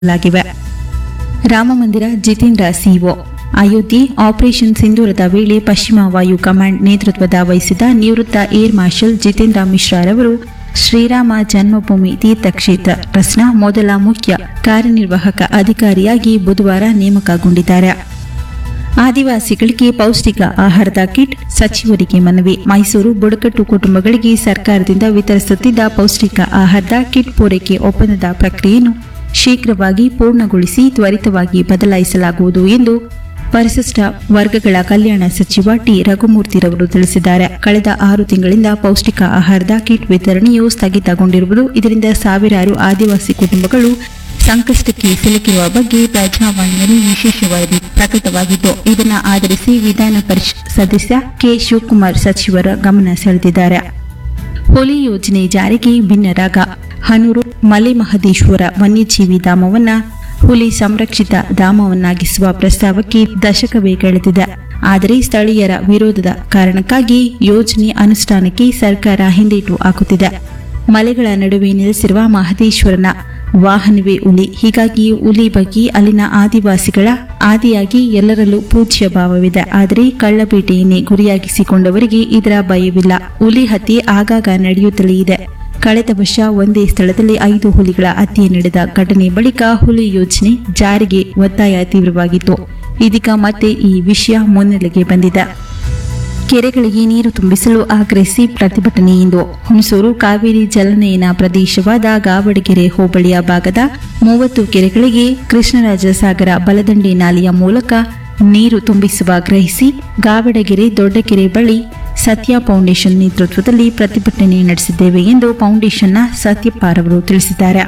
ಲಾಗಿವೆ Rammandir Jitendra CO Ayodhya operation ಸಿಂಧೂರದ ವೇಳೆ ಪಶ್ಚಿಮ ವಾಯು ಕಮಾಂಡ್ ನೇತೃತ್ವದ ವಹಿಸಿದ ನಿವೃತ್ತ ಏರ್ ಮಾರ್ಷಲ್ ಜಿತೇಂದ್ರ ಮಿಶ್ರಾರವರು ಶ್ರೀರಾಮ ಜನ್ಮಭೂಮಿ ತೀರ್ಥಕ್ಷೇತ್ರ ಟ್ರಸ್ಟ್ನ ಮೊದಲ ಮುಖ್ಯ ಕಾರ್ಯನಿರ್ವಾಹಕ ಅಧಿಕಾರಿಯಾಗಿ ಬುಧವಾರ ನೇಮಕಗೊಂಡಿದ್ದಾರೆ ಆದಿವಾಸಿಗಳಿಗೆ ಪೌಷ್ಟಿಕ ಆಹಾರದ ಕಿಟ್ ಸಚಿವರಿಗೆ ಮನವಿ ಮೈಸೂರು ಬುಡಕಟ್ಟು ಕುಟುಂಬಗಳಿಗೆ ಸರ್ಕಾರದಿಂದ ವಿತರಿಸುತ್ತಿದ್ದ ಪೌಷ್ಟಿಕ ಆಹಾರದ ಕಿಟ್ ಪೂರೈಕೆ ಒಪ್ಪಂದದ ಪ್ರಕ್ರಿಯೆಯನ್ನು ಶೀಘ್ರವಾಗಿ ಪೂರ್ಣಗೊಳಿಸಿ ತ್ವರಿತವಾಗಿ ಬದಲಾಯಿಸಲಾಗುವುದು ಎಂದು ಪರಿಶಿಷ್ಟ ವರ್ಗಗಳ ಕಲ್ಯಾಣ ಸಚಿವ ಟಿ ರಘುಮೂರ್ತಿರವರು ತಿಳಿಸಿದ್ದಾರೆ ಕಳೆದ ಆರು ತಿಂಗಳಿಂದ ಪೌಷ್ಟಿಕ ಆಹಾರದ ಕಿಟ್ ವಿತರಣೆಯು ಸ್ಥಗಿತಗೊಂಡಿರುವುದು ಇದರಿಂದ ಸಾವಿರಾರು ಆದಿವಾಸಿ ಕುಟುಂಬಗಳು ಸಂಕಷ್ಟಕ್ಕೆ ಸಿಲುಕಿರುವ ಬಗ್ಗೆ ಪ್ರಜಾವಾಣಿಯಲ್ಲಿ ವಿಶೇಷ ವರದಿ ಪ್ರಕಟವಾಗಿದ್ದು ಇದನ್ನು ಆಧರಿಸಿ ವಿಧಾನ ಪರಿಷತ್ ಸದಸ್ಯ ಕೆ ಶಿವಕುಮಾರ್ ಸಚಿವರ ಗಮನ ಸೆಳೆದಿದ್ದಾರೆ ಹುಲಿ ಯೋಜನೆ ಜಾರಿಗೆ ಭಿನ್ನರಾಗ ಹನೂರು ಮಲೆಮಹದೇಶ್ವರ ವನ್ಯಜೀವಿ ಧಾಮವನ್ನ ಹುಲಿ ಸಂರಕ್ಷಿತ ಧಾಮವನ್ನಾಗಿಸುವ ಪ್ರಸ್ತಾವಕ್ಕೆ ದಶಕವೇ ಕಳೆದಿದೆ ಆದರೆ ಸ್ಥಳೀಯರ ವಿರೋಧದ ಕಾರಣಕ್ಕಾಗಿ ಯೋಜನೆ ಅನುಷ್ಠಾನಕ್ಕೆ ಸರ್ಕಾರ ಹಿಂದೇಟು ಹಾಕುತ್ತಿದೆ ಮಲೆಗಳ ನಡುವೆ ನೆಲೆಸಿರುವ ಮಹದೇಶ್ವರನ ವಾಹನವೇ ಹುಲಿ ಹೀಗಾಗಿ ಹುಲಿ ಬಗ್ಗೆ ಅಲ್ಲಿನ ಆದಿವಾಸಿಗಳ ಆದಿಯಾಗಿ ಎಲ್ಲರಲ್ಲೂ ಪೂಜ್ಯ ಭಾವವಿದೆ ಆದರೆ ಕಳ್ಳಬೇಟೆಯನ್ನೇ ಗುರಿಯಾಗಿಸಿಕೊಂಡವರಿಗೆ ಇದರ ಭಯವಿಲ್ಲ ಹುಲಿ ಹತ್ಯೆ ಆಗಾಗ ನಡೆಯುತ್ತಲೇ ಇದೆ ಕಳೆದ ವರ್ಷ ಒಂದೇ ಸ್ಥಳದಲ್ಲಿ ಐದು ಹುಲಿಗಳ ಹತ್ಯೆ ನಡೆದ ಘಟನೆ ಬಳಿಕ ಹುಲಿ ಯೋಜನೆ ಜಾರಿಗೆ ಒತ್ತಾಯ ತೀವ್ರವಾಗಿತ್ತು ಇದೀಗ ಮತ್ತೆ ಈ ವಿಷಯ ಮುನ್ನೆಲೆಗೆ ಬಂದಿದೆ ಕೆರೆಗಳಿಗೆ ನೀರು ತುಂಬಿಸಲು ಆಗ್ರಹಿಸಿ ಪ್ರತಿಭಟನೆ ಇಂದು ಹುಣಸೂರು ಕಾವೇರಿ ಜಲನಯನ ಪ್ರದೇಶವಾದ ಗಾವಡಗೆರೆ ಹೋಬಳಿಯ ಭಾಗದ ಮೂವತ್ತು ಕೆರೆಗಳಿಗೆ ಕೃಷ್ಣರಾಜ ಸಾಗರ ಬಲದಂಡೆ ನಾಲೆಯ ಮೂಲಕ ನೀರು ತುಂಬಿಸುವ ಆಗ್ರಹಿಸಿ ಗಾವಡಗೆರೆ ದೊಡ್ಡಕೆರೆ ಬಳಿ ಸತ್ಯ ಫೌಂಡೇಶನ್ ನೇತೃತ್ವದಲ್ಲಿ ಪ್ರತಿಭಟನೆ ನಡೆಸಿದ್ದೇವೆ ಎಂದು ಫೌಂಡೇಶನ್ನ ಸತ್ಯಪಾರವರು ತಿಳಿಸಿದ್ದಾರೆ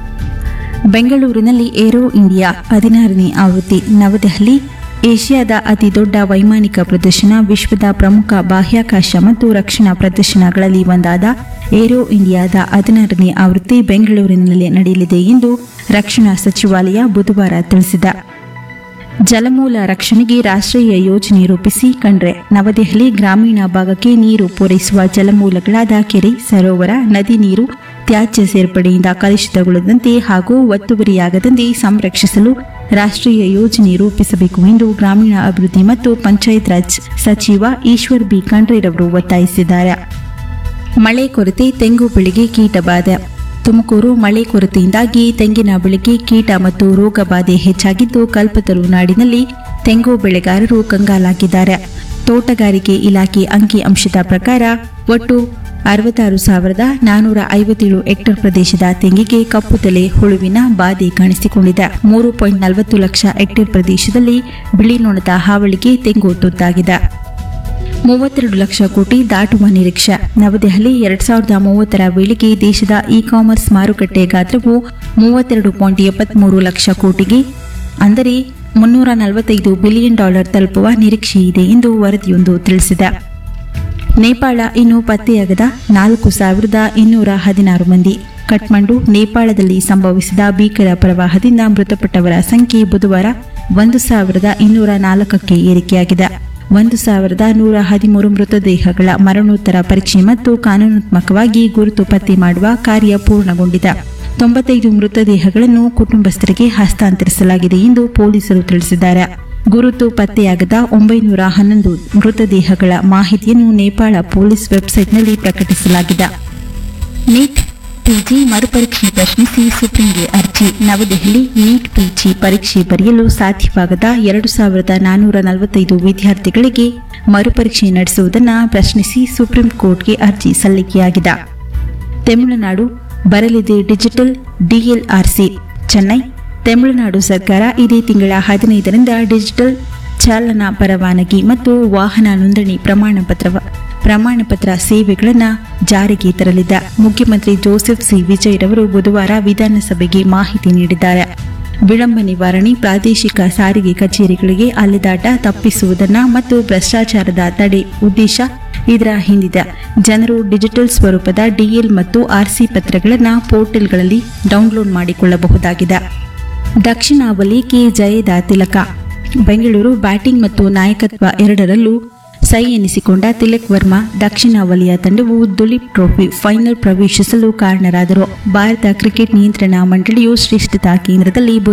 ಬೆಂಗಳೂರಿನಲ್ಲಿ ಏರೋ ಇಂಡಿಯಾ ಹದಿನಾರನೇ ಆವೃತ್ತಿ ನವದೆಹಲಿ ಏಷ್ಯಾದ ಅತಿ ದೊಡ್ಡ ವೈಮಾನಿಕ ಪ್ರದರ್ಶನ ವಿಶ್ವದ ಪ್ರಮುಖ ಬಾಹ್ಯಾಕಾಶ ಮತ್ತು ರಕ್ಷಣಾ ಪ್ರದರ್ಶನಗಳಲ್ಲಿ ಒಂದಾದ ಏರೋ ಇಂಡಿಯಾದ ಹದಿನಾರನೇ ಆವೃತ್ತಿ ಬೆಂಗಳೂರಿನಲ್ಲಿ ನಡೆಯಲಿದೆ ಎಂದು ರಕ್ಷಣಾ ಸಚಿವಾಲಯ ಬುಧವಾರ ತಿಳಿಸಿದೆ ಜಲಮೂಲ ರಕ್ಷಣೆಗೆ ರಾಷ್ಟ್ರೀಯ ಯೋಜನೆ ರೂಪಿಸಿ ಕಂಡ್ರೆ ನವದೆಹಲಿ ಗ್ರಾಮೀಣ ಭಾಗಕ್ಕೆ ನೀರು ಪೂರೈಸುವ ಜಲಮೂಲಗಳಾದ ಕೆರೆ ಸರೋವರ ನದಿ ನೀರು ತ್ಯಾಜ್ಯ ಸೇರ್ಪಡೆಯಿಂದ ಕಲುಷಿತಗೊಳ್ಳದಂತೆ ಹಾಗೂ ಒತ್ತುವರಿಯಾಗದಂತೆ ಸಂರಕ್ಷಿಸಲು ರಾಷ್ಟ್ರೀಯ ಯೋಜನೆ ರೂಪಿಸಬೇಕು ಎಂದು ಗ್ರಾಮೀಣ ಅಭಿವೃದ್ಧಿ ಮತ್ತು ಪಂಚಾಯತ್ ರಾಜ್ ಸಚಿವ ಈಶ್ವರ್ ಬಿ ಖಂಡ್ರೆರವರು ಒತ್ತಾಯಿಸಿದ್ದಾರೆ ಮಳೆ ಕೊರತೆ ತೆಂಗು ಬೆಳೆಗೆ ಕೀಟ ಬಾಧೆ ತುಮಕೂರು ಮಳೆ ಕೊರತೆಯಿಂದಾಗಿ ತೆಂಗಿನ ಬೆಳೆಗೆ ಕೀಟ ಮತ್ತು ರೋಗ ಬಾಧೆ ಹೆಚ್ಚಾಗಿದ್ದು ಕಲ್ಪತರು ನಾಡಿನಲ್ಲಿ ತೆಂಗು ಬೆಳೆಗಾರರು ಕಂಗಾಲಾಗಿದ್ದಾರೆ ತೋಟಗಾರಿಕೆ ಇಲಾಖೆ ಅಂಕಿ ಅಂಶದ ಪ್ರಕಾರ ಒಟ್ಟು ಅರವತ್ತಾರು ಸಾವಿರದ ನಾನೂರ ಐವತ್ತೇಳು ಹೆಕ್ಟೇರ್ ಪ್ರದೇಶದ ತೆಂಗಿಗೆ ಕಪ್ಪು ತಲೆ ಹುಳುವಿನ ಬಾಧೆ ಕಾಣಿಸಿಕೊಂಡಿದೆ ಮೂರು ಪಾಯಿಂಟ್ ನಲವತ್ತು ಲಕ್ಷ ಹೆಕ್ಟೇರ್ ಪ್ರದೇಶದಲ್ಲಿ ಬಿಳಿ ನೊಣದ ಹಾವಳಿಗೆ ತೆಂಗು ತುತ್ತಾಗಿದೆ ಮೂವತ್ತೆರಡು ಲಕ್ಷ ಕೋಟಿ ದಾಟುವ ನಿರೀಕ್ಷೆ ನವದೆಹಲಿ ಎರಡ್ ಸಾವಿರದ ಮೂವತ್ತರ ವೇಳೆಗೆ ದೇಶದ ಇ ಕಾಮರ್ಸ್ ಮಾರುಕಟ್ಟೆ ಗಾತ್ರವು ಮೂವತ್ತೆರಡು ಪಾಯಿಂಟ್ ಎಪ್ಪತ್ಮೂರು ಲಕ್ಷ ಕೋಟಿಗೆ ಅಂದರೆ ಮುನ್ನೂರ ನಲವತ್ತೈದು ಬಿಲಿಯನ್ ಡಾಲರ್ ತಲುಪುವ ನಿರೀಕ್ಷೆ ಇದೆ ಎಂದು ವರದಿಯೊಂದು ತಿಳಿಸಿದೆ ನೇಪಾಳ ಇನ್ನೂ ಪತ್ತೆಯಾಗದ ನಾಲ್ಕು ಸಾವಿರದ ಇನ್ನೂರ ಹದಿನಾರು ಮಂದಿ ಕಠ್ಮಂಡು ನೇಪಾಳದಲ್ಲಿ ಸಂಭವಿಸಿದ ಭೀಕರ ಪ್ರವಾಹದಿಂದ ಮೃತಪಟ್ಟವರ ಸಂಖ್ಯೆ ಬುಧವಾರ ಒಂದು ಸಾವಿರದ ಇನ್ನೂರ ನಾಲ್ಕಕ್ಕೆ ಏರಿಕೆಯಾಗಿದೆ ಒಂದು ಸಾವಿರದ ನೂರ ಹದಿಮೂರು ಮೃತದೇಹಗಳ ಮರಣೋತ್ತರ ಪರೀಕ್ಷೆ ಮತ್ತು ಕಾನೂನಾತ್ಮಕವಾಗಿ ಗುರುತು ಪತ್ತೆ ಮಾಡುವ ಕಾರ್ಯ ಪೂರ್ಣಗೊಂಡಿದೆ ತೊಂಬತ್ತೈದು ಮೃತದೇಹಗಳನ್ನು ಕುಟುಂಬಸ್ಥರಿಗೆ ಹಸ್ತಾಂತರಿಸಲಾಗಿದೆ ಎಂದು ಪೊಲೀಸರು ತಿಳಿಸಿದ್ದಾರೆ ಗುರುತು ಪತ್ತೆಯಾಗದ ಒಂಬೈನೂರ ಹನ್ನೊಂದು ಮೃತದೇಹಗಳ ಮಾಹಿತಿಯನ್ನು ನೇಪಾಳ ಪೊಲೀಸ್ ವೆಬ್ಸೈಟ್ನಲ್ಲಿ ಪ್ರಕಟಿಸಲಾಗಿದೆ ನೀಟ್ ಪಿಜಿ ಮರುಪರೀಕ್ಷೆ ಪ್ರಶ್ನಿಸಿ ಸುಪ್ರೀಂಗೆ ಅರ್ಜಿ ನವದೆಹಲಿ ನೀಟ್ ಪಿಜಿ ಪರೀಕ್ಷೆ ಬರೆಯಲು ಸಾಧ್ಯವಾಗದ ಎರಡು ಸಾವಿರದ ನಾನೂರ ನಲವತ್ತೈದು ವಿದ್ಯಾರ್ಥಿಗಳಿಗೆ ಮರುಪರೀಕ್ಷೆ ನಡೆಸುವುದನ್ನು ಪ್ರಶ್ನಿಸಿ ಸುಪ್ರೀಂ ಕೋರ್ಟ್ಗೆ ಅರ್ಜಿ ಸಲ್ಲಿಕೆಯಾಗಿದೆ ತಮಿಳುನಾಡು ಬರಲಿದೆ ಡಿಜಿಟಲ್ ಡಿಎಲ್ಆರ್ಸಿ ಚೆನ್ನೈ ತಮಿಳುನಾಡು ಸರ್ಕಾರ ಇದೇ ತಿಂಗಳ ಹದಿನೈದರಿಂದ ಡಿಜಿಟಲ್ ಚಾಲನಾ ಪರವಾನಗಿ ಮತ್ತು ವಾಹನ ನೋಂದಣಿ ಪ್ರಮಾಣ ಪತ್ರ ಪ್ರಮಾಣ ಪತ್ರ ಸೇವೆಗಳನ್ನು ಜಾರಿಗೆ ತರಲಿದೆ ಮುಖ್ಯಮಂತ್ರಿ ಜೋಸೆಫ್ ಸಿ ವಿಜಯ್ ಬುಧವಾರ ವಿಧಾನಸಭೆಗೆ ಮಾಹಿತಿ ನೀಡಿದ್ದಾರೆ ವಿಳಂಬ ನಿವಾರಣೆ ಪ್ರಾದೇಶಿಕ ಸಾರಿಗೆ ಕಚೇರಿಗಳಿಗೆ ಅಲೆದಾಟ ತಪ್ಪಿಸುವುದನ್ನು ಮತ್ತು ಭ್ರಷ್ಟಾಚಾರದ ತಡೆ ಉದ್ದೇಶ ಇದರ ಹಿಂದಿದೆ ಜನರು ಡಿಜಿಟಲ್ ಸ್ವರೂಪದ ಡಿಎಲ್ ಮತ್ತು ಆರ್ಸಿ ಪತ್ರಗಳನ್ನು ಪೋರ್ಟಲ್ಗಳಲ್ಲಿ ಡೌನ್ಲೋಡ್ ಮಾಡಿಕೊಳ್ಳಬಹುದಾಗಿದೆ ದಕ್ಷಿಣ ವಲಯಕ್ಕೆ ಜಯದ ತಿಲಕ ಬೆಂಗಳೂರು ಬ್ಯಾಟಿಂಗ್ ಮತ್ತು ನಾಯಕತ್ವ ಎರಡರಲ್ಲೂ ಸೈ ಎನಿಸಿಕೊಂಡ ತಿಲಕ್ ವರ್ಮಾ ದಕ್ಷಿಣ ವಲಯ ತಂಡವು ದುಲೀಪ್ ಟ್ರೋಫಿ ಫೈನಲ್ ಪ್ರವೇಶಿಸಲು ಕಾರಣರಾದರು ಭಾರತ ಕ್ರಿಕೆಟ್ ನಿಯಂತ್ರಣ ಮಂಡಳಿಯು ಶ್ರೇಷ್ಠತಾ ಕೇಂದ್ರದಲ್ಲಿ